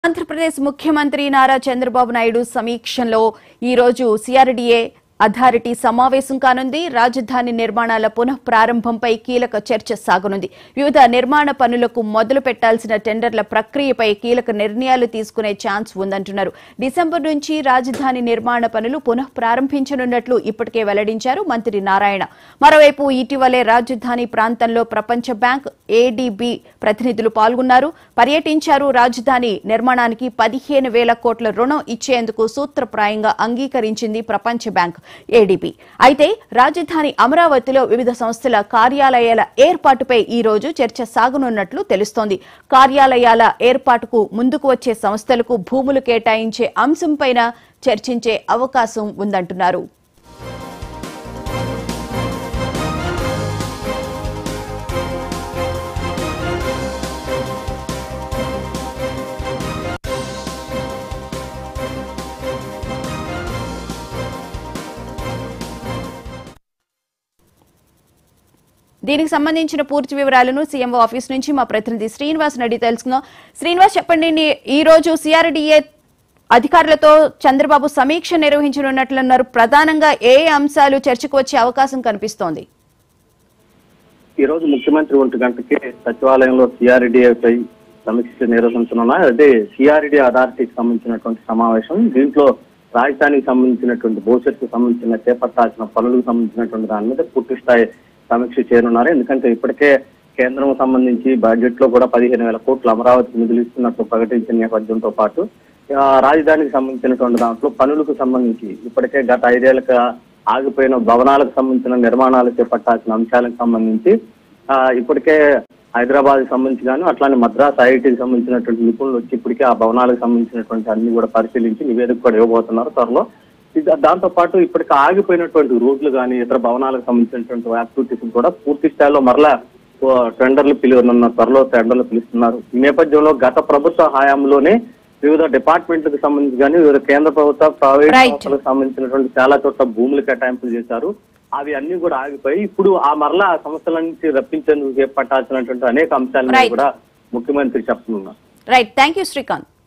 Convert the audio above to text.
ఆంధ్రప్రదేశ్ ముఖ్యమంత్రి నారా చంద్రబాబు నాయుడు సమీక్షలో ఈ రోజు సిఆర్డీఏ అథారిటీ సమావేశం కానుంది రాజధాని నిర్మాణాల పునః ప్రారంభంపై కీలక చర్చ సాగనుంది వివిధ నిర్మాణ పనులకు మొదలు పెట్టాల్సిన టెండర్ల ప్రక్రియపై కీలక నిర్ణయాలు తీసుకునే ఛాన్స్ ఉందంటున్నారు డిసెంబర్ నుంచి రాజధాని నిర్మాణ పనులు పునః ప్రారంభించనున్నట్లు ఇప్పటికే వెల్లడించారు మంత్రి నారాయణ మరోవైపు ఇటీవలే రాజధాని ప్రాంతంలో ప్రపంచ బ్యాంక్ ఏడీబీ ప్రతినిధులు పాల్గొన్నారు పర్యటించారు రాజధాని నిర్మాణానికి పదిహేను వేల కోట్ల రుణం ఇచ్చేందుకు సూత్రప్రాయంగా అంగీకరించింది ప్రపంచ బ్యాంక్ ఏడీబీ అయితే రాజధాని అమరావతిలో వివిధ సంస్థల కార్యాలయాల ఏర్పాటుపై ఈ రోజు చర్చ సాగనున్నట్లు తెలుస్తోంది కార్యాలయాల ఏర్పాటుకు ముందుకు వచ్చే సంస్థలకు భూములు కేటాయించే అంశంపైన చర్చించే అవకాశం ఉందంటున్నారు దీనికి సంబంధించిన పూర్తి వివరాలను సీఎంఓ ఆఫీస్ నుంచి మా ప్రతినిధి శ్రీనివాస్ నడి తెలుసుకుందాం శ్రీనివాస్ చెప్పండి ని- ఈ రోజు సిఆర్డీఏ అధికారులతో చంద్రబాబు సమీక్ష నిర్వహించనున్నట్లున్నారు ప్రధానంగా ఏ అంశాలు చర్చకు వచ్చే అవకాశం కనిపిస్తోంది ఈ రోజు ముఖ్యమంత్రి ఒంటి గంటకి సచివాలయంలో సిఆర్డీఏపై సమీక్ష నిర్వహించనున్నారు అదే సిఆర్డీ అథారిటీకి సంబంధించినటువంటి సమావేశం దీంట్లో రాజధానికి సంబంధించినటువంటి భవిష్యత్తుకు సంబంధించిన చేపట్టాల్సిన పనులకు సంబంధించినటువంటి దాని మీద పూర్తి స్థాయి సమీక్ష చేయనున్నారు ఎందుకంటే ఇప్పటికే కేంద్రం సంబంధించి బడ్జెట్ లో కూడా పదిహేను వేల కోట్లు అమరావతికి నిధులు ఇస్తున్నట్లు ప్రకటించిన నేపథ్యంతో పాటు ఆ, రాజధానికి సంబంధించినటువంటి దాంట్లో పనులకు సంబంధించి ఇప్పటికే గత ఐదేళ్లుగా ఆగిపోయిన భవనాలకు సంబంధించిన నిర్మాణాలు చేపట్టాల్సిన అంశాలకు సంబంధించి ఆ, ఇప్పటికే హైదరాబాద్ సంబంధించి కానీ అట్లానే మద్రాస్ ఐఐటికి సంబంధించినటువంటి నిపుణులు వచ్చి ఇప్పటికే ఆ భవనాలకు సంబంధించినటువంటి అన్ని కూడా పరిశీలించి నివేదిక కూడా ఇవ్వబోతున్నారు త్వరలో ఇది- దాంతో పాటు ఇప్పటికి ఆగిపోయినటువంటి రోడ్లు కానీ ఇతర భవనాలకు సంబంధించినటువంటి యాక్టివిటీస్ కూడా పూర్తి స్థాయిలో మరలా ఓ, టెండర్లు పిలువనున్న త్వరలో టెండర్లు పిలుస్తున్నారు ఈ నేపథ్యంలో గత ప్రభుత్వ హయాంలోనే వివిధ డిపార్ట్మెంట్లకు సంబంధించి కానీ వివిధ కేంద్ర ప్రభుత్వ ప్రైవేట్ Right. సంస్థలకు సంబంధించినటువంటి చాలా చోట్ల భూములు కేటాయింపులు చేశారు అవి అన్ని కూడా ఆగిపోయి ఇప్పుడు ఆ మరలా ఆ సంస్థల నుంచి రప్పించేందుకు చేపట్టాల్సినటువంటి అనేక అంశాలను Right. కూడా ముఖ్యమంత్రి చెప్తున్నారు రైట్ థ్యాంక్ యూ శ్రీకాంత్